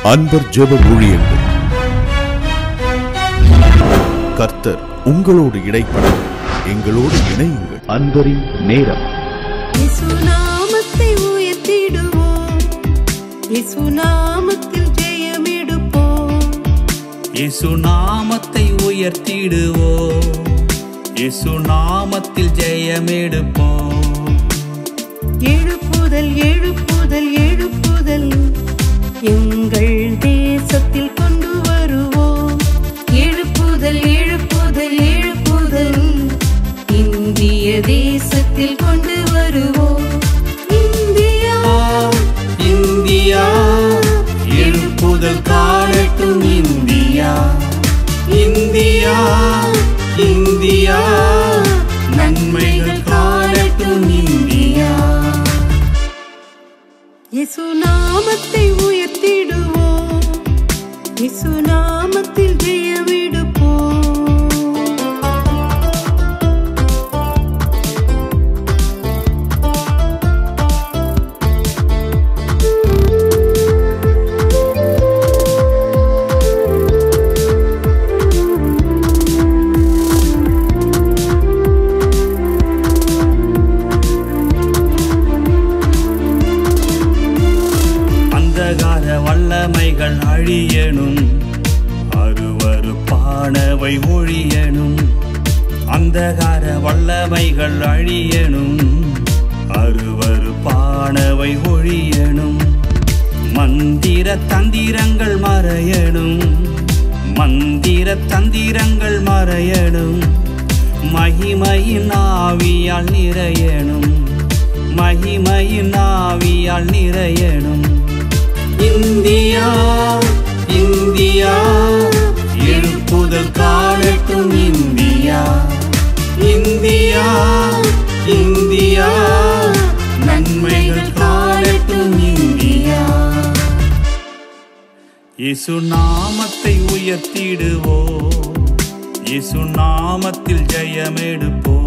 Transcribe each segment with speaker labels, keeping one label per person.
Speaker 1: அன்பர் ஜெப ஊழியங்கள் கர்த்தர் உங்களோடு இடைப்பட எங்களோடு இணையுங்கள் அன்பரின் நேரம்
Speaker 2: இயேசுநாமத்தை உயர்த்திடுவோம் இயேசுநாமத்தில் ஜெயமெடுப்போம்
Speaker 3: இயேசு நாமத்தை உயர்த்திடுவோம் இயேசு நாமத்தில் ஜெயமெடுப்போம்
Speaker 2: எழுப்புதல் எழுப்புதல் எழுப்புதல் எங்கள் தேசத்தில் கொண்டு வருவோம் எழுப்புதல் எழுப்புதல் எழுப்புதல் இந்திய தேசத்தில் கொண்டு வருவோம் இந்தியா
Speaker 3: இந்தியா எழுப்புதல் காணட்டும் இந்தியா இந்தியா இந்தியா நன்மைகள் காணட்டும் இந்தியா
Speaker 2: இயேசுநாமத்தை உயர்த்திடுவோம் இயேசுநாமத்தில் ஜெயமெடுப்போம்
Speaker 3: அந்தகார வல்லமைகள் அழியணும் அருவருப்பானவை ஒழியணும் அந்தகார வல்லமைகள் அழியணும் அருவருப்பானவை ஒழியணும் மந்திர தந்திரங்கள் மறையணும் மந்திர தந்திரங்கள் மறையணும் மகிமையின் ஆவியால் நிறையணும் மகிமையின் ஆவியால் நிறையணும் இந்தியா இந்தியா எழுப்புதல் காணட்டும் இந்தியா இந்தியா இந்தியா நன்மைகள் காணட்டும் இந்தியா இயேசு நாமத்தை உயர்த்திடுவோம் இயேசு நாமத்தில் ஜெயமெடுப்போம்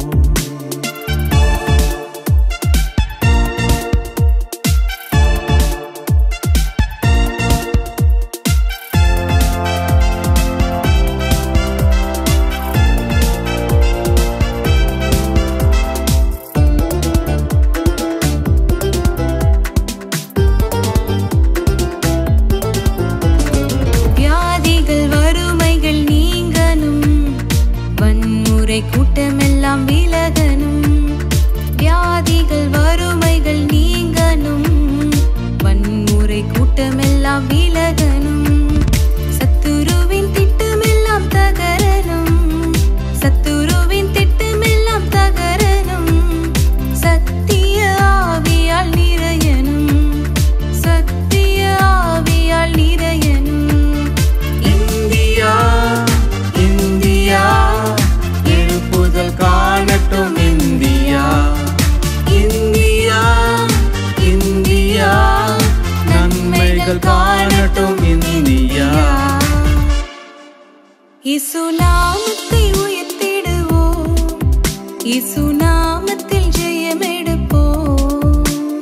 Speaker 2: வியாதிகள் வறுமைகள் நீங்கணும் வன்முறை கூட்டமெல்லாம் விலகணும் வியாதிகள் வறுமைகள் நீங்கணும் வன்முறை கூட்டமெல்லாம் விலகணும் சத்துருவின் திட்டமெல்லாம் தகரணும் சத்துருவின் திட்டமெல்லாம் தகரணும் சத்திய ஆவியால் நிறையணும் சத்திய ஆவியால் நிறையணும்
Speaker 3: இந்தியா இந்தியா எழுப்புதல் காணட்டும் இந்தியா இந்தியா இந்தியா நன்மைகள் காணட்டும் இந்தியா
Speaker 2: இசுநாமத்தை உயர்த்திடுவோம் இசுநாமத்தில் ஜெயமெடுப்போம்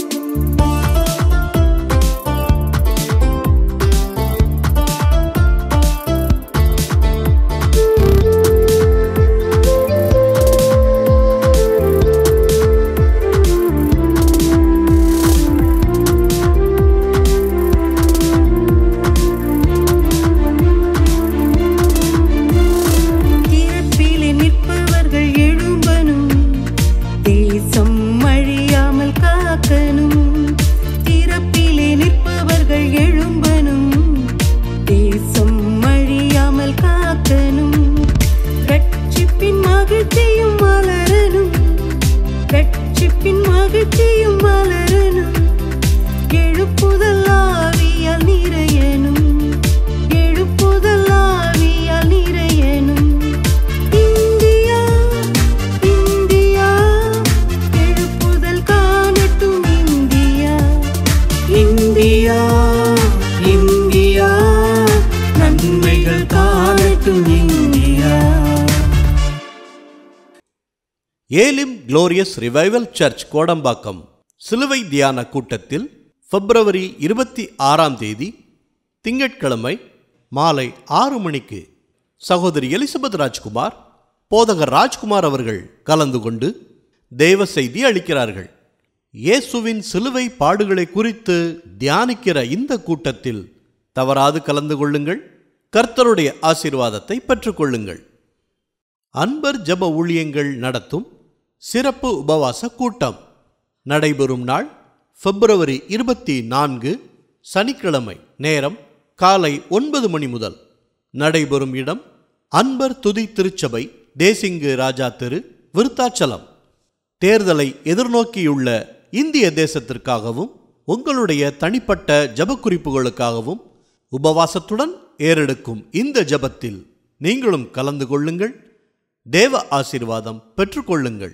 Speaker 2: திறப்பிலே நிற்பவர்கள் எழும்பனும் தேசம் அழியாமல் காக்கணும் திறப்பிலே நிற்பவர்கள் எழும்பனும் தேசம் அழியாமல் காக்கணும் ரட்சிப்பின் மகிழ்ச்சியும் மலரணும் ரட்சிப்பின் மகிழ்ச்சியும் மலரணும் எழுப்புதல் ஆவியால் நிறையணும் எழுப்புதல் ஆவியால் நிறையணும் இந்தியா இந்தியா எழுப்புதல் காணட்டும் இந்தியா
Speaker 3: இந்தியா இந்தியா நன்மைகள் காணட்டும் India
Speaker 4: Elim glorious revival church Kodambakkam சிலுவை தியான கூட்டத்தில் பிப்ரவரி இருபத்தி ஆறாம் தேதி திங்கட்கிழமை மாலை ஆறு மணிக்கு சகோதரி எலிசபெத் ராஜ்குமார் போதகர் ராஜ்குமார் அவர்கள் கலந்து கொண்டு தேவ செய்தி அளிக்கிறார்கள் இயேசுவின் சிலுவை பாடுகளை குறித்து தியானிக்கிற இந்த கூட்டத்தில் தவறாது கலந்து கொள்ளுங்கள் கர்த்தருடைய ஆசீர்வாதத்தை பெற்றுக்கொள்ளுங்கள் அன்பர் ஜெப ஊழியங்கள் நடத்தும் சிறப்பு உபவாச கூட்டம் நடைபெறும் நாள் பிப்ரவரி இருபத்தி நான்கு சனிக்கிழமை நேரம் காலை ஒன்பது மணி முதல் நடைபெறும் இடம் அன்பர் துதி திருச்சபை தேசிங்கு ராஜா தெரு விருத்தாச்சலம் தேர்தலை எதிர்நோக்கியுள்ள இந்திய தேசத்திற்காகவும் உங்களுடைய தனிப்பட்ட ஜபக்குறிப்புகளுக்காகவும் உபவாசத்துடன் ஏறெடுக்கும் இந்த ஜபத்தில் நீங்களும் கலந்து கொள்ளுங்கள் தேவ ஆசீர்வாதம் பெற்றுக்கொள்ளுங்கள்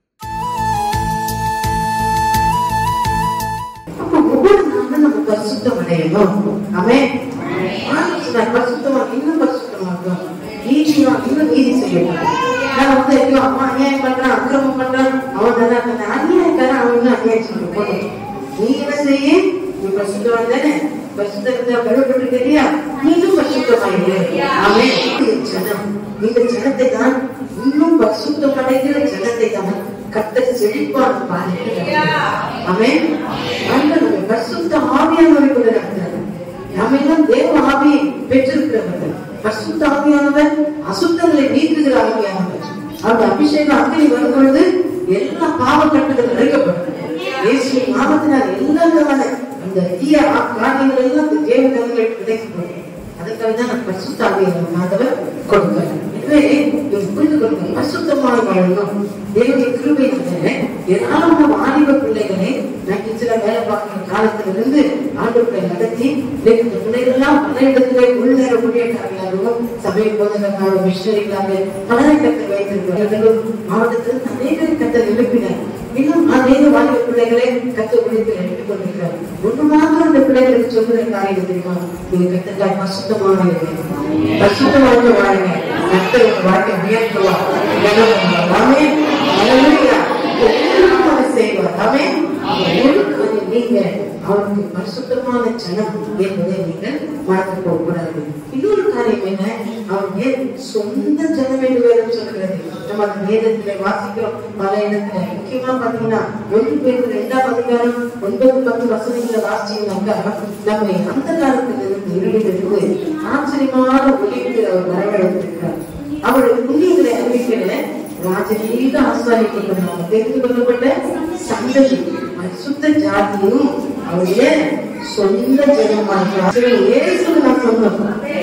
Speaker 5: அப்ப ஒவ்வொரு நாளும் நம்ம பரிசுத்தம் அடையணும் ஆமென் ஆண்டவர் சொன்னார், பரிசுத்தமா இன்னும் பரிசுத்தமாகும் நீதியா இன்னும் நீதி செய்யணும் நான் வந்து ஐயோ அம்மா அநியாயம் பண்றான் அக்கிரமம் பண்றான் அவன் தானே அந்த அநியாயக்காரன் அவன் இன்னும் அநியாயம் சொல்ல போதும் நீ என்ன செய்ய நீ பரிசுத்தம் தானே பரிசுத்தத்தை கழுவப்பட்டு தெரியா நீயும் பரிசுத்தமாயிரு ஆமென் இந்த ஜனம் இந்த ஜனத்தை தான் இன்னும் பரிசுத்தம் அடைகிற ஜனத்தை தான் கர்த்தர் செழிப்பான பாருங்க ஆமென் ஆண்டவர் பரிசுத்த ஆவியானவரை கொண்டு நடத்துறாரு நம்ம எல்லாம் தேவ ஆவியை பெற்றிருக்கிறவர்கள் பரிசுத்த ஆவியானவர் அசுத்தங்களை நீக்குகிற ஆவியானவர் அந்த அபிஷேகம் அக்னி வரும் பொழுது எல்லா பாவ கட்டுகள் நிறைக்கப்படும் இயேசுவின் நாமத்தினால் எல்லா விதமான அந்த தீய ஆ- காரியங்கள் எல்லாம் இந்த தேவ கண்களை கிடைக்கப்படும் அதுக்காக தான் நான் பரிசுத்த ஆவியானவர் ஆண்டவர் கொடுக்கிறார் எனவே இதை புரிந்து கொள்ளுங்க பரிசுத்தமாய் வாழணும் தேவனுடைய கிருபையினால ஏராளமான வாலிப பிள்ளைகளை நான் கிச்சல வேலை பார்க்கிற காலத்துல இருந்து ஆண்டுகளை நடத்தி இன்னைக்கு இந்த பிள்ளைகள் எல்லாம் பல இடத்துல உள்நேர ஊழியக்காரர்களாகவும் சபை போதகர்களாக மிஷனரிகளாக பலரை கற்று வைத்திருக்கிறார்கள் மாவட்டத்தில் அநேக கத்தர் எழுப்பினார் இன்னும் அநேக வாலிப பிள்ளைகளை கத்த உழைத்து எழுப்பிக் கொண்டிருக்கிறார் ஒன்று மாத்திரம் இந்த பிள்ளைகளுக்கு சொல்லுற காரியம் தெரியுமா நீங்க கத்துக்காய் பசுத்தமான பசுத்தமாக வாழுங்க கத்தர் உங்க வாழ்க்கை உயர்த்துவார் கனப்படுவார். ஆமென். ஹalleluya. எல்லாம் அவர் செய்வார் ஆமென். ஒழுக்கம் நீங்க அவருக்கு பரிசுத்தமான ஜனம் என்பதை நீங்கள் மறந்து போக கூடாது இன்னொரு காரியம் என்ன அவங்க சொந்த ஜனம் என்று வேதம் சொல்கிறது நம்ம அந்த வேதத்திலே வாசிக்கிறோம் பல இடத்துல முக்கியமா பாத்தீங்கன்னா ஒன்று பேர் இரண்டாம் அதிகாரம் ஒன்பது பத்து வசனங்களை வாசிச்சீங்கன்னாக்கா நம்ம அந்த காலத்துல இருந்து இருளிலிருந்து ஆச்சரியமான ஒளிக்கு அவர் வரவழைத்திருக்கிறார் அவருடைய புண்ணியங்களை அறிவிக்கிற ராஜரீக ஆசாரிக்கப்பட்டாங்க தெரிந்து கொள்ளப்பட்ட சந்ததி பரிசுத்த ஜாதியும் அவருடைய சொந்த ஜனமாக ஏசு நான் சொன்னோம்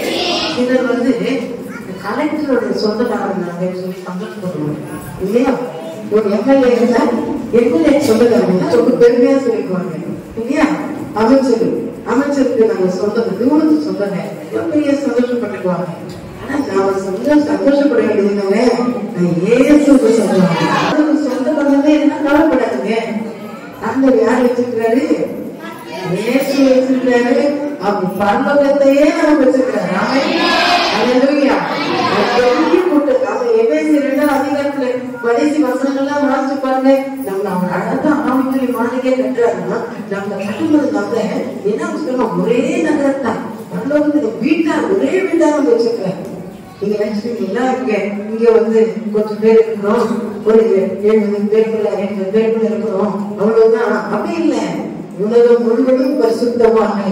Speaker 5: சிலர் வந்து கலெக்டரோட சொந்தக்காரங்க சொல்லி சந்தோஷப்படுவாங்க இல்லையா ஒரு எம்எல்ஏ இருந்தா எம்எல்ஏ சொந்தக்காரங்க ரொம்ப பெருமையா சொல்லிக்குவாங்க இல்லையா அமைச்சர் அமைச்சருக்கு நாங்க சொந்தம் தூரத்து சொந்தங்க எவ்வளவு பெரிய சந்தோஷப்பட்டுக்குவாங்க ஆனா நாம சொந்த சந்தோஷப்பட வேண்டியது என்னங்க நான் ஏசுக்கு சொல்லுவாங்க அதுக்கு சொந்த பந்தமே என்ன கவலைப்படாதுங்க அந்த யார் வச்சிருக்கிறாரு இயேசு வச்சிருக்காரு அப்படி பரலோகத்தையே நம்ம வச்சிருக்காரு ஆமென். ஹalleluya. அது பெரிய கூட்டம். நம்ம எபேசியர் இரண்டாம் அதிகாரத்துல கடைசி வசனங்கள்லாம் வாசிச்சு பாருங்க. நம்மள அவர் அழகா ஆவிக்குரிய மாளிகை கட்டுறாருன்னா, நம்ம கட்டும்போது நம்ம என்ன சொல்லுவோம்? ஒரே நகரத்தான் பரலோகத்துல வீட்டா ஒரே வீட்டா நம்ம வச்சிருக்காரு நீங்க நினைச்சிருக்கீங்களா இங்க இங்க வந்து கொஞ்சம் பேர் இருக்கிறோம் ஒரு எழுபது பேருக்குள்ள எண்பது பேருக்குள்ள இருக்கிறோம் அவ்வளவுதான் அப்படி இல்ல உலகம் முழுவதும் பரிசுத்தமாக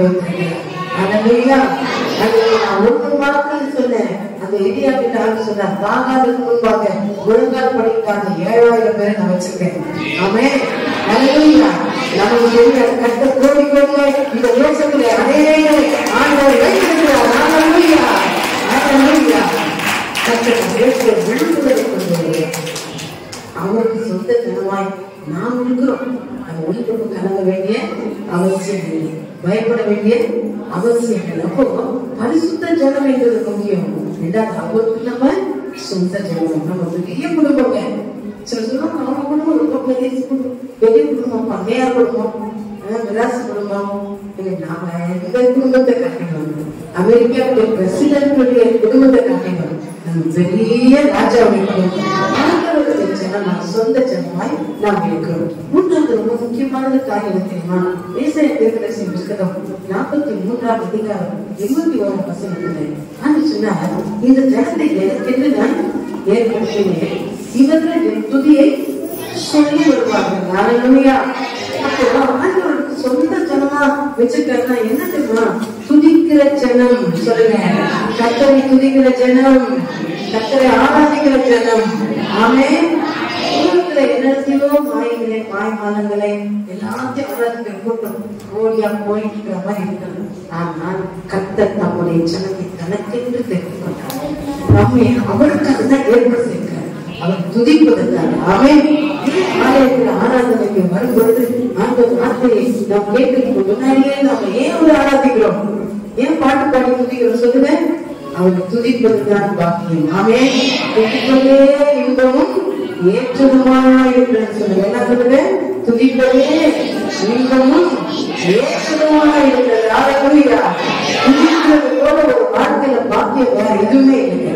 Speaker 5: அதனால நான் ஒன்று மாத்திரம் சொன்னேன் அந்த இந்தியா கிட்ட ஆண்டு சொன்னார் தாங்காததுக்கு முன்பாக ஒழுங்கால் படிக்காத ஏழாயிரம் பேரை நான் வச்சிருக்கேன் ஆமே அல்லேலூயா நமக்கு தெரிந்த கட்ட கோடி கோடியாய் இந்த தேசத்திலே அநேக ஆண்டவர் வைத்திருக்கிறார் அல்லேலூயா அல்லேலூயா கர்த்தர் தேசத்தை விழுந்துவதை கொண்டு வருகிறார். அவருக்கு சொந்த ஜனமாய் நாம் இருக்கிறோம் நம்ம ஒளிபரப்பு கலங்க வேண்டிய அவசியம் இல்லை பயப்பட வேண்டிய அவசியம் இல்லை அப்போ பரிசுத்த ஜனம் என்றது முக்கியம் ரெண்டாவது அவருக்கு நம்ம சொந்த ஜனம் நம்ம பெரிய குடும்பங்க சில சொல்லுவாங்க அவங்க குடும்பம் ரொம்ப பெரிய குடும்பம் பெரிய குடும்பம் பண்ணையார் குடும்பம் அஹ் விலாஸ் குடும்பம் இல்லை நாம எங்க குடும்பத்தை காட்டணும் அமெரிக்காவுடைய பிரசிடென்ட்டுடைய குடும்பத்தை காட்டணும் நம்ம பெரிய ராஜாவுடைய குடும்பம் ஆண்டவருடைய ஜனம் நான் சொந்த ஜனமாய் நாம் இருக்கிறோம் மூன்றாவது ரொம்ப முக்கியமான காரியம் என்ன தெரியுமா ஏசாய தீர்க்கதரிசி புத்தகம் நாற்பத்தி மூன்றாம் அதிகாரம் இருபத்தி ஓராம் வசனத்துல ஆண்டு சொன்னார் இந்த ஜனத்தை எனக்கென்று நான் ஏற்படுத்தினேன் இவர்கள் என் துதியை சொல்லி வருவார்கள் ஹalleluya அப்போ ஆண்டவருக்கு சொந்த ஜனமா வச்சிருக்காருன்னா என்ன தெரியுமா துதிக்கிற ஜனம் சொல்லுங்க கத்தரை துதிக்கிற ஜனம் கத்தரை ஆராதிக்கிற ஜனம் ஆமே உலகத்துல என்னத்தையோ மாயங்களே மாயமானங்களே எல்லாத்தையும் ஆராதிக்கிற கூட்டம் ஓடியா போயிட்டு இருக்கிற மாதிரி இருக்கிறது ஆனால் கத்தர் நம்முடைய ஜனத்தை தனக்கென்று தெரிந்து கொண்டார் நம்மை அவருக்கு அதுதான் ஏற்படுத்தியிருக்கிறார் அவர் துதிப்பதற்காக அவன் ஆலயத்தில் ஆராதனைக்கு வரும்பொழுது அந்த வார்த்தையை நாம் கேட்கறதுக்கு முன்னாடியே நாம ஏன் ஒரு ஆராதிக்கிறோம் ஏன் பாட்டு பாடி துதிக்கிறோம் சொல்லுங்க அவர் துதிப்பதுதான் பாக்கியம் ஆமே துதிப்பதே இன்பமும் ஏற்றதுமாயிருக்கிறது சொல்லுங்க என்ன சொல்லுங்க துதிப்பதே இன்பமும் ஏற்றதுமாயிருக்கிறது ஆலயமையா துதிக்கிறது போல ஒரு வாழ்க்கையில பாக்கியம் வேற எதுவுமே இல்லை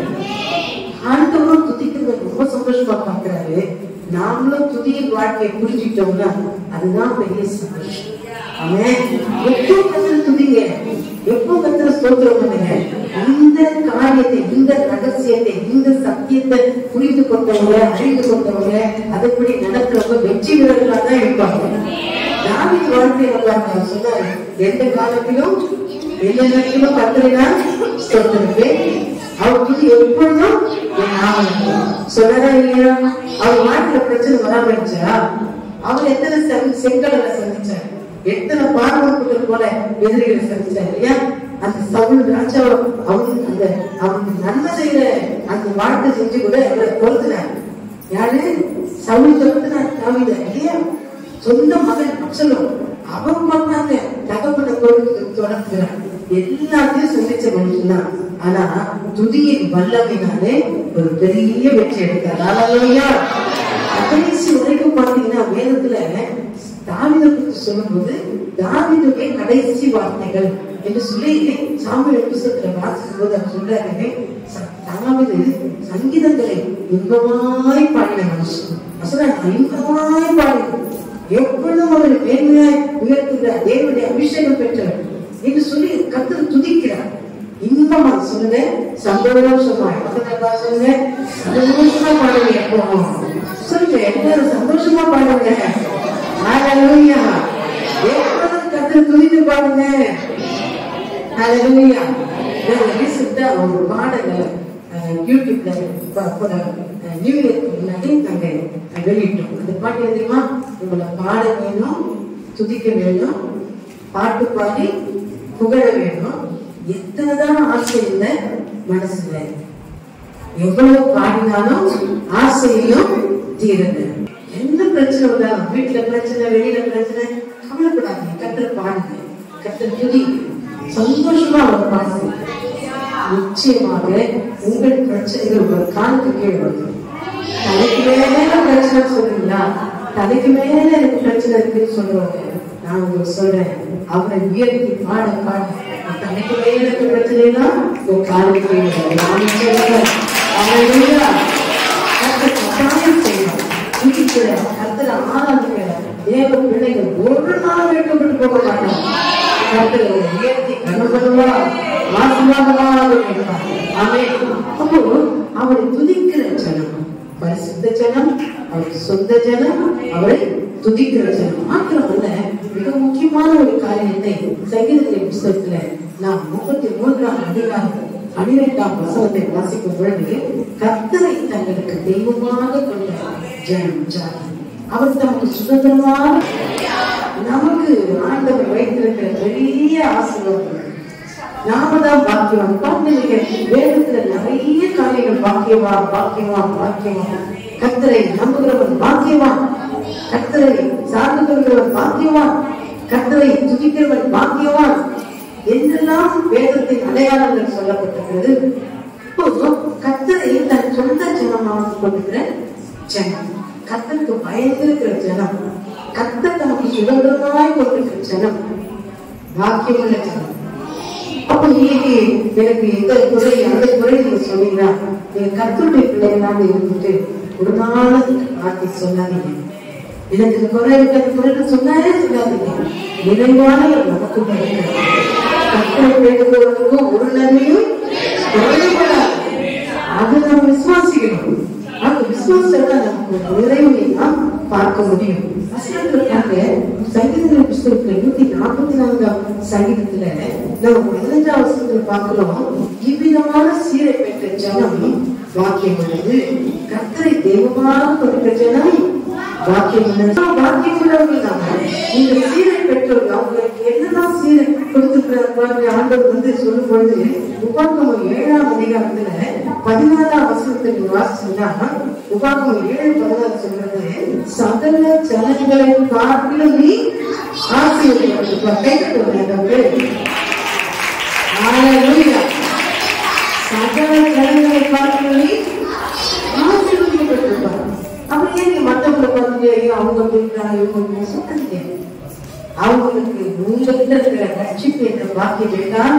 Speaker 5: ஆண்டவரும் துதிக்கிறத ரொம்ப சந்தோஷமா பாக்குறாரு நாமளும் துதியின் வாழ்க்கையை புரிஞ்சுக்கிட்டோம்னா அதுதான் பெரிய சந்தோஷம் அவன் எப்போ கத்திர துதிங்க எப்போ கத்திர ஸ்தோத்திரம் பண்ணுங்க இந்த காரியத்தை இந்த ரகசியத்தை இந்த சத்தியத்தை புரிந்து கொண்டவங்க அறிந்து கொண்டவங்க அதுபடி நடக்கிறவங்க வெற்றி வீரர்களா தான் இருப்பாங்க தாவித் வாழ்க்கையில பாருங்க சொன்னாரு எந்த காலத்திலும் எந்த நேரத்திலும் கத்திரினா ஸ்தோத்திரப்பேன் அவர் வந்து எப்பொழுதும் என் நாமம் சொல்லறா இல்லையா அவர் வாழ்க்கையில பிரச்சனை வராம இருந்துச்சா அவர் எத்தனை செங்- செங்கடலை சந்திச்சார் எத்தனை பார்வர்கள் போல எதிரிகளை சந்திச்சார் இல்லையா அந்த சவுல் ராஜா அவனுக்கு அந்த அவனுக்கு நன்மை செய்யற அந்த வாழ்க்கை செஞ்சு கூட அவரை கொளுத்தினார் யாரு சவுல் கொளுத்தினார் தாவித இல்லையா சொந்த மகன் அப்சலோம் அவன் பண்ணாங்க தகப்பன கோவிலுக்கு தொடர்கிறான் எல்லாத்தையும் சந்திச்ச மனுஷன் தான் ஆனா துதியின் வல்லமைனாலே ஒரு பெரிய வெற்றி எடுத்தார் ஹalleluya கடைசி வரைக்கும் பாத்தீங்கன்னா வேதத்துல தாவிதை பற்றி சொல்லும்போது தாவிதுடைய கடைசி வார்த்தைகள் என்று சொல்லி சாமியல் புத்தகத்துல வாசிக்கும் போது அவர் சொல்றாரு ச- தாவீது சங்கீதங்களை இன்பமாய் பாடின மனுஷன் அசலா இன்பமாய் பாடின எப்பொழுதும் அவர் மேன்மையாய் உயர்த்துகிறார் தேவனுடைய அபிஷேகம் பெற்றவர் என்று சொல்லி கத்தர் துதிக்கிறார் இன்பமா சொல்லுங்க சந்தோஷமா பக்கத்துல சொல்லுங்க சந்தோஷமா பாடுங்க எப்போ சொல்லுங்க எல்லாரும் சந்தோஷமா பாடுங்க ஹalleluya எப்பொழுதும் கத்தர் துதித்து பாடுங்க ஹalleluya நான் ரீசெண்டா ஒரு பாடல யூடியூப்ல ப- போன அஹ், நியூ இயர்க்கு முன்னாடி நாங்க வெளியிட்டோம் அந்த பாட்டு என்ன தெரியுமா உங்களை பாட வேணும் துதிக்க வேணும் பாட்டு பாடி புகழ வேணும் எத்தனைதான் ஆசை இல்லை மனசுல எவ்வளவு பாடினாலும் ஆசையிலும் தீரல என்ன பிரச்சனை வந்தாலும் வீட்டுல பிரச்சனை வெளியில பிரச்சனை கவலைப்படாதீங்க கத்திர பாடுங்க கத்திர துதி சந்தோஷமா அவர் பாடுங்க நிச்சயமாக உங்கள் பிரச்சனைகள் உங்கள் காலுக்கு கீழே வரும் தலைக்கு மேல பிரச்சனை சொல்றீங்களா தலைக்கு மேல எனக்கு பிரச்சனை இருக்குன்னு சொல்றவங்க நான் உங்களுக்கு சொல்றேன் அவரை உயர்த்தி பாட பாட உன் தலைக்கு மேல இருக்க பிரச்சனைனா உன் காலுக்கு கீழே வரும். நான் சொல்றேன் Hallelujah. கர்த்தர் கட்டாயம் செய்வார். துதிக்கிற, கர்த்தரை ஆராதிக்கிற தேவ பிள்ளைகள் ஒரு நாள் வெட்கப்பட்டு போக மாட்டாங்க கர்த்தரை உயர்த்தி கனப்படுவார் ஆசீர்வாதமாக இருப்பார். ஆமென். அப்போ அவரை துதிக்கிற ஜனம் பரிசுத்த ஜனம் அவருக்கு சொந்த ஜனம் அவரை துதிக்கிற ஜனம் மாத்திரமல்ல மிக முக்கியமான ஒரு காரியத்தை சங்கீதத்தின் புஸ்தகத்துல நாம் முப்பத்தி மூன்றாம் அதிகாரம் பனிரெண்டாம் வசனத்தை வாசிக்கும் பொழுது கர்த்தரை தங்களுக்கு தெய்வமாக கொண்ட ஜனம் ஜாதி அவர் தமக்கு சுதந்திரமாக நமக்கு ஆண்டவர் வைத்திருக்கிற பெரிய ஆசீர்வாதம் நாம தான் பாக்கியம் பாக்கியம் வேதத்துல நிறைய காரியங்கள் பாக்கியமா பாக்கியமா பாக்கியமா கத்தரை நம்புகிறவன் பாக்கியவான் கத்தரை சார்ந்து கொள்கிறவன் பாக்கியவான் கத்தரை துதிக்கிறவன் பாக்கியவான் என்றெல்லாம் வேதத்தின் அடையாளங்கள் சொல்லப்பட்டிருக்கிறது இப்போ கத்தரை தன் சொந்த ஜனமாக கொண்டிருக்கிற ஜனம் கத்தருக்கு பயந்திருக்கிற ஜனம் கத்தர் தனக்கு சுதந்திரமாய் கொண்டிருக்கிற ஜனம் பாக்கியமுள்ள ஜனம் அப்ப இன்னைக்கு எனக்கு எந்த குறை அந்த குறை நீங்க சொன்னீங்கன்னா நீங்க கத்துடைய பிள்ளைகளாக இருந்துட்டு ஒரு நாளும் வார்த்தை சொல்லாதீங்க எனக்கு இந்த குறை இருக்கு அந்த குறை சொன்னாலே சொல்லாதீங்க நிறைவான நமக்கு கத்தரை பேசுபவர்களுக்கும் ஒரு நன்மையும் குறைபடாது அது நம்ம விசுவாசிக்கணும் அந்த விசுவாசத்தை நமக்கு ஒரு நிறைவை நாம் பார்க்க முடியும் வசனங்களுக்காக சங்கீத புஸ்தகத்துல நூத்தி நாற்பத்தி நான்காம் சங்கீதத்துல நம்ம பதினஞ்சாம் வசனத்துல பார்க்கிறோம் இவ்விதமான சீரை பெற்ற ஜனம் வாக்கியம் உள்ளது கத்தரை தெய்வமாக கொடுத்த ஜனம் வாக்கியம் உள்ளது வாக்கியம் உள்ளவர்கள் நாம இந்த சீரை பெற்றவர்கள் அவங்களுக்கு என்னதான் சீரை கொடுத்துருக்கிறார் ஆண்டவர் வந்து சொல்லும் பொழுது உபாகமம் ஏழாம் அதிகாரத்துல பதினாறாம் வசனத்துக்கு வாசிச்சா உபாகமம் ஏழு பதினாறு சொல்றது சகல ஜனங்களை பார்க்கலும் நீ ஆசீர்வதிக்கப்பட்டிருப்பார் கைப்பற்ற Hallelujah. சகல ஜனங்களை பார்க்கலும் நீ ஆசீர்வதிக்கப்பட்டிருப்பார் அப்படி ஏன் நீ மற்றவங்களை பார்த்துட்டு ஐயோ அவங்க போயிட்டாங்க இவங்க போயிட்டாங்க சொல்லாதீங்க அவங்களுக்கு உங்ககிட்ட இருக்கிற ரட்சிப்பு என்ற பாக்கியம் வேண்டாம்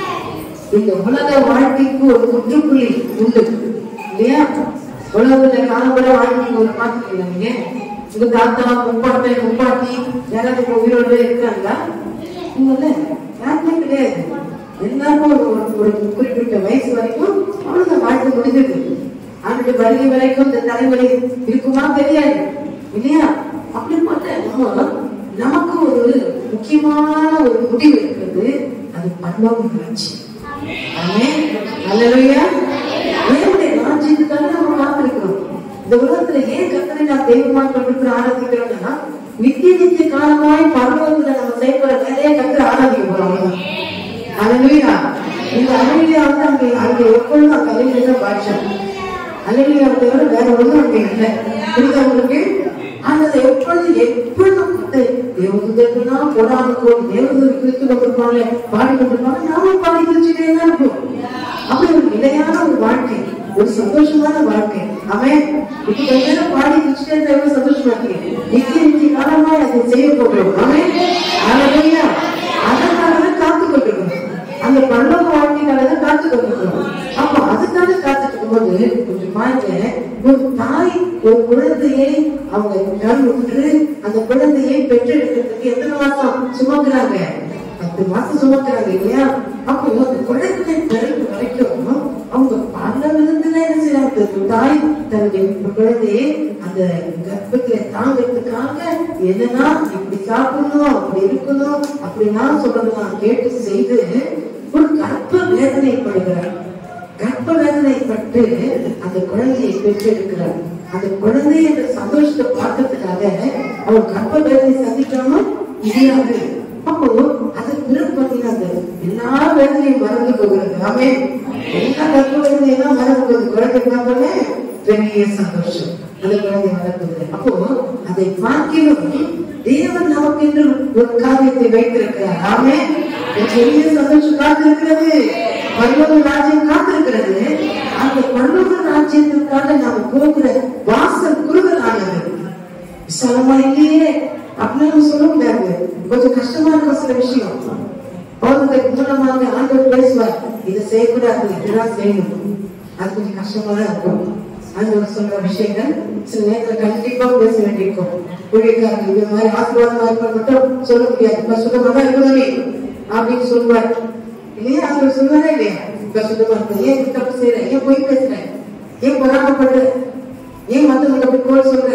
Speaker 5: இந்த உலக வாழ்க்கைக்கு ஒரு முற்றுப்புள்ளி உண்டு இல்லையா உலகத்துல காலம்பர வாழ்க்கைக்கு ஒரு பார்த்துக்கீங்க நீங்க உங்க தாத்தா முப்பாட்டை முப்பாட்டி யாராவது இப்ப உயிரோட இருக்கிறாங்களா இல்ல யாருமே கிடையாது எல்லாருக்கும் ஒரு ஒரு- ஒரு குறிப்பிட்ட வயசு வரைக்கும் அவ்வளவுதான் வாழ்க்கை முடிஞ்சது அவனுடைய வருகை வரைக்கும் இந்த தலைமுறை இருக்குமா தெரியாது இல்லையா அப்படிப்பட்ட நம்ம நமக்கு ஒரு முக்கியமான ஒரு முடிவு இருக்கிறது அது பரலோகம் ஆட்சி ஆமென். அல்லேலூயா. தேவனுடைய ராஜ்யத்துக்காக நம்ம காத்திருக்கிறோம். இந்த உலகத்துல ஏன் கர்த்தரை நாம் தெய்வமா கொண்டிருக்கிற ஆராதிக்கிறோம்னா நித்திய நித்திய காலமாய் பரலோகத்துல நம்ம செய்யப்படுற வேலையை கர்த்தரை ஆராதிக்க போறோம் அவ்வளவுதான். அல்லேலூயா. இந்த அலையிலியா வந்து அங்க அங்க எப்பொழுதும் அந்த அலையில தான் பாட்சா அலையிலியா தவிர வேற ஒண்ணும் அங்க இல்லை புரியுதா உங்களுக்கு ஆனது எப்பொழுது எப்பொழுதும் கர்த்தரை தேவதூதர்களா போடாமல் போய் தேவதூதர் கிறிஸ்து கொண்டிருப்பாங்க பாடி கொண்டிருப்பாங்க நாமும் பாடி குறிச்சுட்டே தான் இருப்போம் அப்படி ஒரு நிலையான ஒரு வாழ்க்கை ஒரு சந்தோஷமான வாழ்க்கை அவன் இப்ப கொஞ்ச நேரம் பாடி குறிச்சுட்டே இருந்தா எவ்வளவு சந்தோஷமா இருக்கு நித்திய நித்திய காலமா அதை செய்ய போகிறோம் அவன் அழகையா அதற்காக தான் காத்து கொண்டிருக்கணும் அந்த பல்லவ வாழ்க்கைக்காக தான் காத்து கொண்டிருக்கணும் அப்ப அதுக்காக காத்துட்டு இருக்கும்போது கொஞ்சம் பாருங்க ஒரு தாய் ஒரு குழந்தையை அவங்க கண் உற்று அந்த குழந்தையை பெற்றெடுக்கிறதுக்கு எத்தனை மாசம் சுமக்குறாங்க பத்து மாசம் சுமக்குறாங்க இல்லையா அப்போ அந்த குழந்தை பிறகு வரைக்கும் அவங்க பல விதத்துல என்ன செய்யறாங்க தாய் தன்னுடைய குழந்தையை அந்த கர்ப்பத்துல தாங்கிறதுக்காக என்னன்னா இப்படி சாப்பிடணும் அப்படி இருக்கணும் அப்படிலாம் சொல்றது நான் கேட்டு செய்து ஒரு கர்ப்ப வேதனைப்படுகிறார் கர்ப்ப வேதனைப்பட்டு அந்த குழந்தையை பெற்றெடுக்கிறார் அந்த குழந்தை என்ற சந்தோஷத்தை பார்க்கறதுக்காக அவன் கர்ப்ப வேதனை சந்திக்காம முடியாது அப்போ அது பிறகு பார்த்தீங்கன்னா அந்த எல்லா வேதனையும் மறந்து போகிறது ஆமே எல்லா கர்ப்ப வேதனையெல்லாம் மறந்து போகுது குழந்தை பார்த்தோன்னே பெரிய சந்தோஷம் அந்த குழந்தை வளர்ப்பது அப்போ அதை பார்க்கிறோம் தேவன் நமக்கு என்று ஒரு காரியத்தை வைத்திருக்கிறார் ஆமே ஒரு பெரிய சந்தோஷம் காத்திருக்கிறது பல்லவ ராஜ்யம் காத்திருக்கிறது அந்த பல்லவ ராஜ்யத்திற்காக நாம போகிற வாசல் குறுகலானது விசாலமா இல்லையே அப்படின்னு சொல்ல முடியாது கொஞ்சம் கஷ்டமா இருக்கும் சில விஷயம் அவர்களுக்கு மூலமாக ஆண்டவர் பேசுவார் இதை செய்யக்கூடாது இதுதான் செய்யணும் அது கொஞ்சம் கஷ்டமா தான் இருக்கும் ஆண்டவர் சொல்ற விஷயங்கள் சில நேரத்துல கண்டிப்பா பேச வேண்டியிருக்கும் ஊழியக்காரங்க இது மாதிரி ஆசீர்வாதமா இருப்பது மட்டும் சொல்ல முடியாது இப்ப சுத்தமா தான் இருக்கணும் நீ அப்படின்னு சொல்லுவார் இல்லையா ஆண்டவர் சொல்லுவாரா இல்லையா இப்ப சுத்தமா இருப்பது ஏன் இப்படி தப்பு செய்யற ஏன் பொய் பேசுற ஏன் பொறாமப்படுற ஏன் மத்தவங்க அப்படி கோல் சொல்ற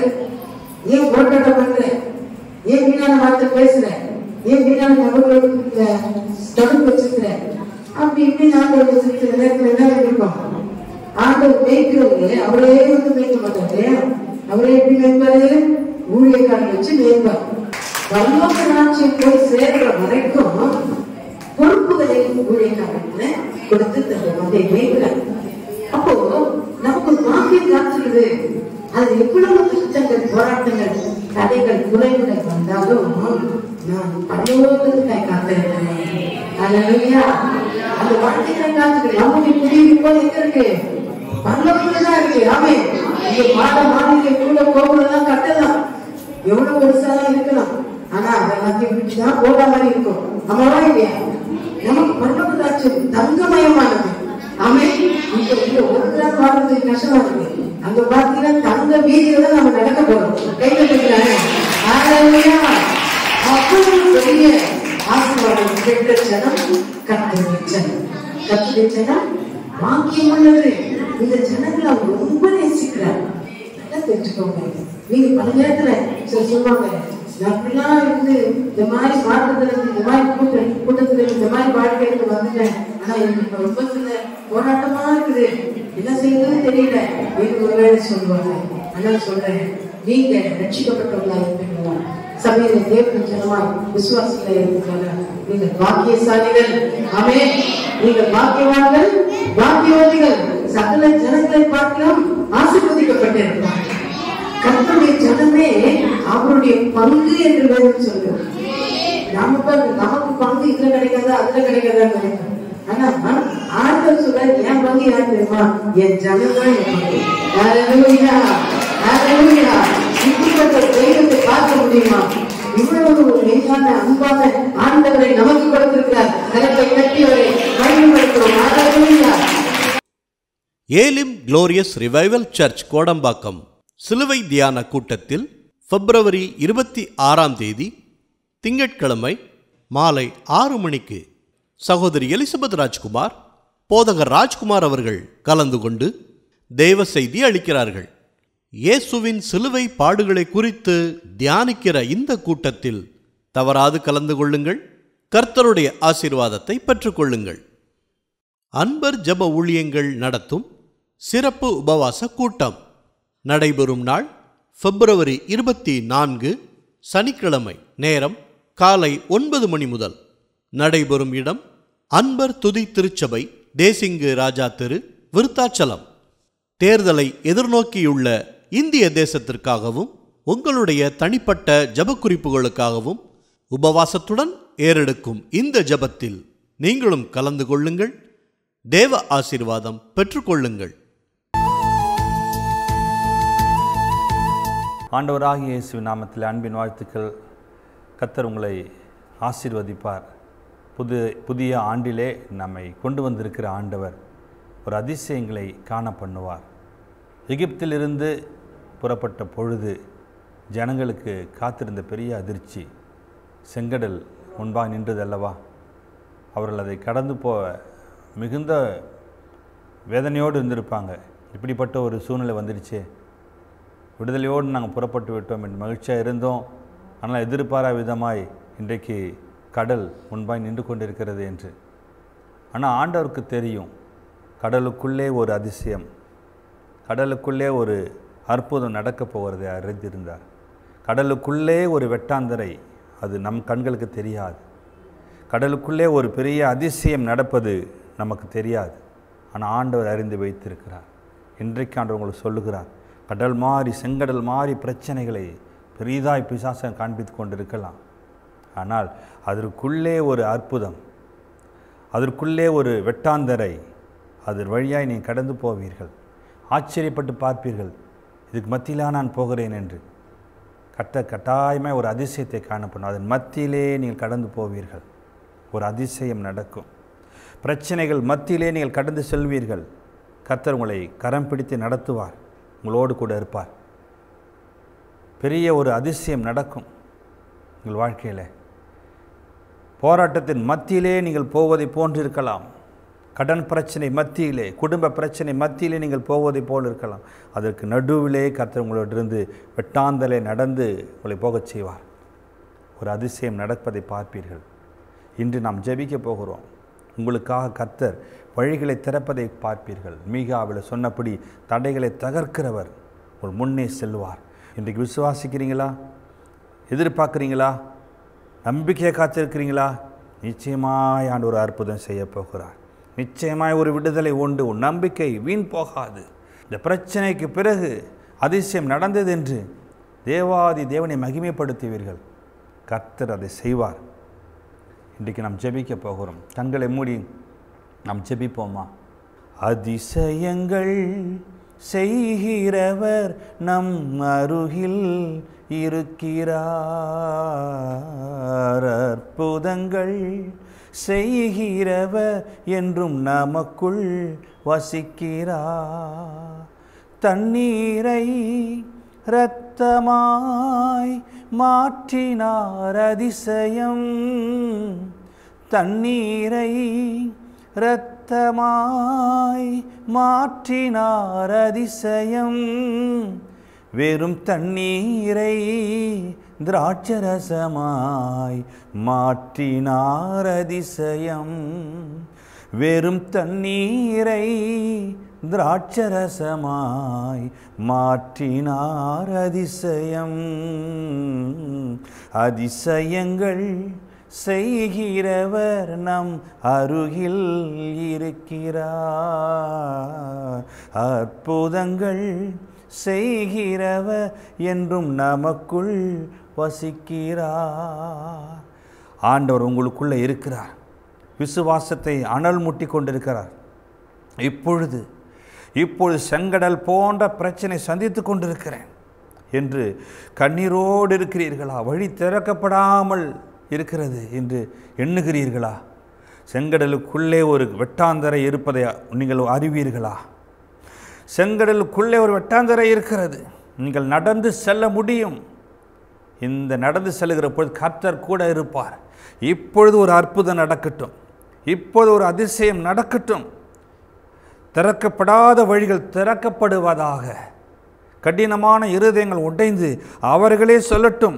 Speaker 5: ஏன் போராட்டம் பண்ற ஏன் வீணான வார்த்தை பேசுற ஏன் வீணான நபர்களோடு அஹ், தொடர்பு வச்சிருக்கிற அப்படி இப்படி ஆண்டவர் வச்சிருக்கிற நேரத்துல என்ன இருக்கும் ஆண்டவர் மேய்க்கிறவங்க அவரே வந்து மேய்க்க மாட்டார் இல்லையா அவரே எப்படி மேய்ப்பாரு ஊழியக்காரன் வச்சு மேய்ப்பார் வல்லோக ராட்சியம் போய் சேர்ற வரைக்கும் பொறுப்புகளை ஊழியக்காரன் கொடுத்து தந்த அதை மேய்க்கிறார் அப்போ நமக்கு ஒரு பாக்கியம் காத்திருக்குது அது எவ்வளவு கஷ்டங்கள் போராட்டங்கள் தடைகள் குறைவுகள் வந்தாலும் நான் பரலோகத்துக்கு காத்திருக்கிறேன் அல்லேலூயா அந்த வாழ்க்கையை காத்துக்கிறேன் நம்முடைய முடிவு போல எங்க இருக்கு பரலோகத்துல தான் இருக்கு ஆமே இங்க மாட மாளிகை கூட கோபுரம் கட்டலாம் எவ்வளவு பெருசாலாம் இருக்கலாம் ஆனா அதெல்லாத்தையும் விட்டுதான் போட மாதிரி இருக்கும் ஆமாவா இல்லையா நமக்கு பரலோக ராஜ்யம் தங்கமயமானது ஆமே இங்க இங்க ஒரு கிராம் வாழ்றது கஷ்டமா இருக்கு அங்க பாத்தீங்கன்னா தங்க வீதியில தான் நம்ம நடக்க போறோம் கை கட்டுக்கிறாங்க அவ்வளவு பெரிய ஆசீர்வாதம் பெற்ற ஜனம் கத்துடைய ஜனம் கத்துடைய ஜனம் வாக்கியம் உள்ளது இந்த ஜனங்களை அவர் ரொம்ப நேசிக்கிறார் நல்லா தெரிஞ்சுக்கோங்க நீங்க பல நேரத்துல சில சொல்லுவாங்க நான் அப்படிலாம் இருந்து இந்த மாதிரி மாற்றத்துல இருந்து இந்த மாதிரி கூட்ட கூட்டத்துல இருந்து இந்த மாதிரி வாழ்க்கைக்கு வந்துட்டேன் ஆனா எனக்கு இப்ப ரொம்ப சில போராட்டமா இருக்குது என்ன செய்யறதுன்னு தெரியல எனக்கு ஒரு வேலை சொல்லுவாங்க அதனால சொல்றேன் நீங்க ரட்சிக்கப்பட்டவங்களா இருப்பீங்களா சபையில தேவன் ஜனமாய் விசுவாசிகளா இருக்கிறாங்க நீங்கள் பாக்கியசாலிகள் ஆமே நீங்கள் பாக்கியவான்கள் பாக்கியவாதிகள் சகல ஜனங்களை பார்க்கலாம் ஆசீர்வதிக்கப்பட்டிருக்கிறார் கர்த்தருடைய ஜனமே அவருடைய பங்கு என்று வேதம் சொல்லுவோம் நமக்கு நமக்கு பங்கு இதுல கிடைக்காது அதுல கிடைக்காதா கிடைக்கும் ஆனா ஆண்டவர் சொல்ற என் பங்கு யார் தெரியுமா என் ஜனம் தான் என் பங்கு ஹalleluya ஹalleluya இப்படிப்பட்ட தெய்வத்தை பார்க்க முடியுமா இவ்வளவு ஒரு மெய்யான அன்பான ஆண்டவரை நமக்கு கொடுத்திருக்கிறார் கரத்தை கட்டி அவரை பயன்படுத்துகிறோம் ஹalleluya
Speaker 4: Elim glorious revival church Kodambakkam சிலுவை தியான கூட்டத்தில் பிப்ரவரி இருபத்தி ஆறாம் தேதி திங்கட்கிழமை மாலை ஆறு மணிக்கு சகோதரி எலிசபெத் ராஜ்குமார் போதகர் ராஜ்குமார் அவர்கள் கலந்து கொண்டு தேவ செய்தி அளிக்கிறார்கள் இயேசுவின் சிலுவை பாடுகளை குறித்து தியானிக்கிற இந்த கூட்டத்தில் தவறாது கலந்து கொள்ளுங்கள் கர்த்தருடைய ஆசீர்வாதத்தை பெற்றுக்கொள்ளுங்கள் அன்பர் ஜெப ஊழியங்கள் நடத்தும் சிறப்பு உபவாச கூட்டம் நடைபெறும் நாள் பிப்ரவரி இருபத்தி நான்கு சனிக்கிழமை நேரம் காலை ஒன்பது மணி முதல் நடைபெறும் இடம் அன்பர் துதி திருச்சபை தேசிங்கு ராஜா தெரு விருத்தாச்சலம் தேர்தலை எதிர்நோக்கியுள்ள இந்திய தேசத்திற்காகவும் உங்களுடைய தனிப்பட்ட ஜெப குறிப்புகளுக்காகவும் உபவாசத்துடன் ஏறெடுக்கும் இந்த ஜெபத்தில் நீங்களும் கலந்து கொள்ளுங்கள் தேவ ஆசீர்வாதம் பெற்றுக்கொள்ளுங்கள்
Speaker 6: ஆண்டவராகிய இயேசுவின் நாமத்தில் அன்பின் வாழ்த்துக்கள் கத்தர் உங்களை ஆசீர்வதிப்பார் புது புதிய ஆண்டிலே நம்மை கொண்டு வந்திருக்கிற ஆண்டவர் ஒரு அதிசயங்களை காண பண்ணுவார் எகிப்திலிருந்து புறப்பட்ட பொழுது ஜனங்களுக்கு காத்திருந்த பெரிய அதிர்ச்சி செங்கடல் முன்பாக நின்றதல்லவா அவர்கள் அதை கடந்து போக மிகுந்த வேதனையோடு இருந்திருப்பாங்க இப்படிப்பட்ட ஒரு சூழ்நிலை வந்துடுச்சே விடுதலையோடு நாங்கள் புறப்பட்டு விட்டோம் என்று மகிழ்ச்சியாக இருந்தோம் ஆனால் எதிர்பாரா விதமாய் இன்றைக்கு கடல் முன்பாய் நின்று கொண்டிருக்கிறது என்று ஆனால் ஆண்டவருக்கு தெரியும் கடலுக்குள்ளே ஒரு அதிசயம் கடலுக்குள்ளே ஒரு அற்புதம் நடக்கப் போகிறதை அறிந்திருந்தார் கடலுக்குள்ளே ஒரு வெட்டாந்தரை அது நம் கண்களுக்கு தெரியாது கடலுக்குள்ளே ஒரு பெரிய அதிசயம் நடப்பது நமக்கு தெரியாது ஆனால் ஆண்டவர் அறிந்து வைத்திருக்கிறார் இன்றைக்கு ஆண்டவர் உங்களுக்கு சொல்லுகிறார் கடல் மாறி செங்கடல் மாறி பிரச்சனைகளை பெரிதாய் பிசாசம் காண்பித்து கொண்டிருக்கலாம் ஆனால் அதற்குள்ளே ஒரு அற்புதம் அதற்குள்ளே ஒரு வெட்டாந்தரை அதன் வழியாய் நீ கடந்து போவீர்கள் ஆச்சரியப்பட்டு பார்ப்பீர்கள் இதுக்கு மத்தியிலா நான் போகிறேன் என்று கட்ட கட்டாயமாக ஒரு அதிசயத்தை காணப்படும் அதன் மத்தியிலே நீங்கள் கடந்து போவீர்கள் ஒரு அதிசயம் நடக்கும் பிரச்சனைகள் மத்தியிலே நீங்கள் கடந்து செல்வீர்கள் கர்த்தர் உங்களை கரம் பிடித்து நடத்துவார் உங்களோடு கூட இருப்பார் பெரிய ஒரு அதிசயம் நடக்கும் உங்கள் வாழ்க்கையில் போராட்டத்தின் மத்தியிலே நீங்கள் போவதை போன்றிருக்கலாம் கடன் பிரச்சனை மத்தியிலே குடும்ப பிரச்சனை மத்தியிலே நீங்கள் போவதை போல் இருக்கலாம் அதற்கு நடுவிலே கர்த்தர் உங்களோடிருந்து வெட்டாந்தலை நடந்து உங்களை போகச் செய்வார் ஒரு அதிசயம் நடப்பதை பார்ப்பீர்கள் இன்று நாம் ஜெபிக்க போகிறோம் உங்களுக்காக கர்த்தர் வழிகளை திறப்பதை பார்ப்பீர்கள் மீகாவில் சொன்னபடி தடைகளை தகர்க்கிறவர் உங்கள் முன்னே செல்வார் இன்றைக்கு விசுவாசிக்கிறீங்களா எதிர்பார்க்குறீங்களா நம்பிக்கையை காத்திருக்கிறீங்களா நிச்சயமாய் ஆண்டு ஒரு அற்புதம் செய்ய போகிறார் நிச்சயமாய் ஒரு விடுதலை உண்டு உன் நம்பிக்கை வீண் போகாது இந்த பிரச்சனைக்கு பிறகு அதிசயம் நடந்தது என்று தேவாதி தேவனை மகிமைப்படுத்துவீர்கள் கர்த்தர் அதை செய்வார் இன்றைக்கு நாம் ஜெபிக்க போகிறோம் கண்களை மூடி நாம் ஜெபிப்போமா அதிசயங்கள் செய்கிறவர் நம் அருகில் இருக்கிறார் அற்புதங்கள் செய்கிறவர் என்றும் நமக்குள் வசிக்கிறார் தண்ணீரை இரத்தமாய் மாற்றினார் அதிசயம் தண்ணீரை இரத்தமாய் மாற்றினார் அதிசயம் வெறும் தண்ணீரை திராட்சரசமாய் மாற்றினார் அதிசயம் வெறும் தண்ணீரை திராட்சரசமாய் மாற்றினார் அதிசயம் அதிசயங்கள் செய்கிறவர் நம் அருகில் இருக்கிறார் அற்புதங்கள் செய்கிறவர் என்றும் நமக்குள் வசிக்கிறார் ஆண்டவர் உங்களுக்குள்ளே இருக்கிறார் விசுவாசத்தை அனல் முட்டி கொண்டிருக்கிறார் இப்பொழுது இப்பொழுது செங்கடல் போன்ற பிரச்சனை சந்தித்து கொண்டிருக்கிறேன் என்று கண்ணீரோடு இருக்கிறீர்களா வழி திறக்கப்படாமல் இருக்கிறது என்று எண்ணுகிறீர்களா செங்கடலுக்குள்ளே ஒரு வெட்டாந்தரை இருப்பதை நீங்கள் அறிவீர்களா செங்கடலுக்குள்ளே ஒரு வெட்டாந்தரை இருக்கிறது நீங்கள் நடந்து செல்ல முடியும் இந்த நடந்து செல்லுகிற பொழுது கர்த்தர் கூட இருப்பார் இப்பொழுது ஒரு அற்புதம் நடக்கட்டும் இப்பொழுது ஒரு அதிசயம் நடக்கட்டும் திறக்கப்படாத வழிகள் திறக்கப்படுவதாக கடினமான இருதயங்கள் உடைந்து அவர்களே சொல்லட்டும்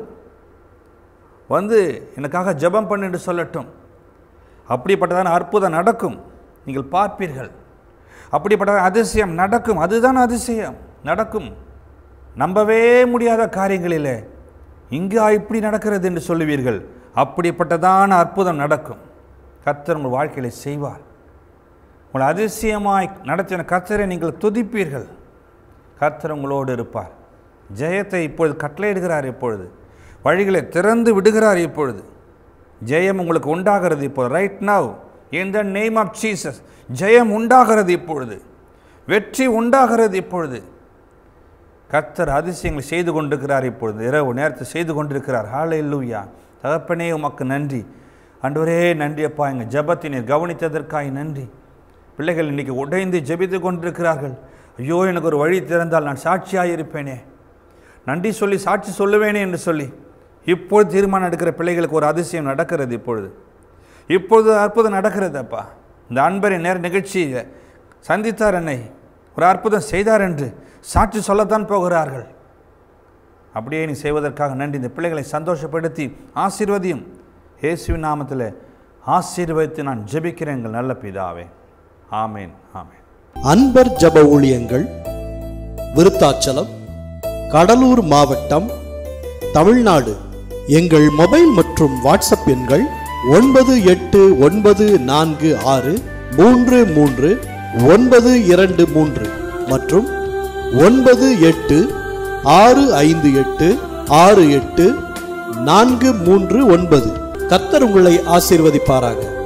Speaker 6: வந்து எனக்காக ஜெபம் பண்ணிட்டு சொல்லட்டும் அப்படிப்பட்டதான அற்புதம் நடக்கும் நீங்கள் பார்ப்பீர்கள் அப்படிப்பட்ட அதிசயம் நடக்கும் அதுதான் அதிசயம் நடக்கும் நம்பவே முடியாத காரியங்களிலே இங்கா இப்படி நடக்கிறது என்று சொல்லுவீர்கள் அப்படிப்பட்டதான அற்புதம் நடக்கும் கர்த்தர் உங்கள் வாழ்க்கையில செய்வார் உங்களை அதிசயமாய் நடத்தின கர்த்தரை நீங்கள் துதிப்பீர்கள் கர்த்தர் உங்களோடு இருப்பார் ஜெயத்தை இப்பொழுது கட்டளையிடுகிறார் இப்பொழுது வழிகளை திறந்து விடுகிறார் இப்பொழுது ஜெயம் உங்களுக்கு உண்டாகிறது இப்போது right now in the name of Jesus ஜெயம் உண்டாகிறது இப்பொழுது வெற்றி உண்டாகிறது இப்பொழுது கர்த்தர் அதிசயங்களை செய்து கொண்டிருக்கிறார் இப்பொழுது இரவு நேரத்தை செய்து கொண்டிருக்கிறார் ஹாலே லூயா தகப்பனே உமக்கு நன்றி ஆண்டவரே நன்றி அப்பா எங்கள் ஜபத்தை நீர் கவனித்ததற்காய் நன்றி பிள்ளைகள் இன்னைக்கு உடைந்து ஜெபித்து கொண்டிருக்கிறார்கள் ஐயோ எனக்கு ஒரு வழி திறந்தால் நான் சாட்சியாக இருப்பேனே நன்றி சொல்லி சாட்சி சொல்லுவேனே என்று சொல்லி இப்பொழுது தீர்மானம் எடுக்கிற பிள்ளைகளுக்கு ஒரு அதிசயம் நடக்கிறது இப்பொழுது இப்பொழுது அற்புதம் நடக்கிறது அப்பா இந்த அன்பரை நேர நிகழ்ச்சியை சந்தித்தார் என்னை ஒரு அற்புதம் செய்தார் என்று சாட்சி சொல்லத்தான் போகிறார்கள் அப்படியே நீ செய்வதற்காக நன்றி இந்த பிள்ளைகளை சந்தோஷப்படுத்தி ஆசீர்வதியும் இயேசுவின் நாமத்தில் ஆசீர்வதித்து நான் ஜெபிக்கிறேன் எங்கள் நல்ல பிதாவே ஆமேன் ஆமேன்
Speaker 4: அன்பர் ஜப ஊழியங்கள் விருத்தாச்சலம் கடலூர் மாவட்டம் தமிழ்நாடு எங்கள் மொபைல் மற்றும் வாட்ஸ்அப் எண்கள் ஒன்பது எட்டு ஒன்பது நான்கு ஆறு மூன்று மூன்று ஒன்பது இரண்டு மூன்று மற்றும் ஒன்பது எட்டு ஆறு ஐந்து எட்டு ஆறு எட்டு நான்கு மூன்று ஒன்பது கர்த்தர் உங்களை ஆசீர்வதிப்பாராக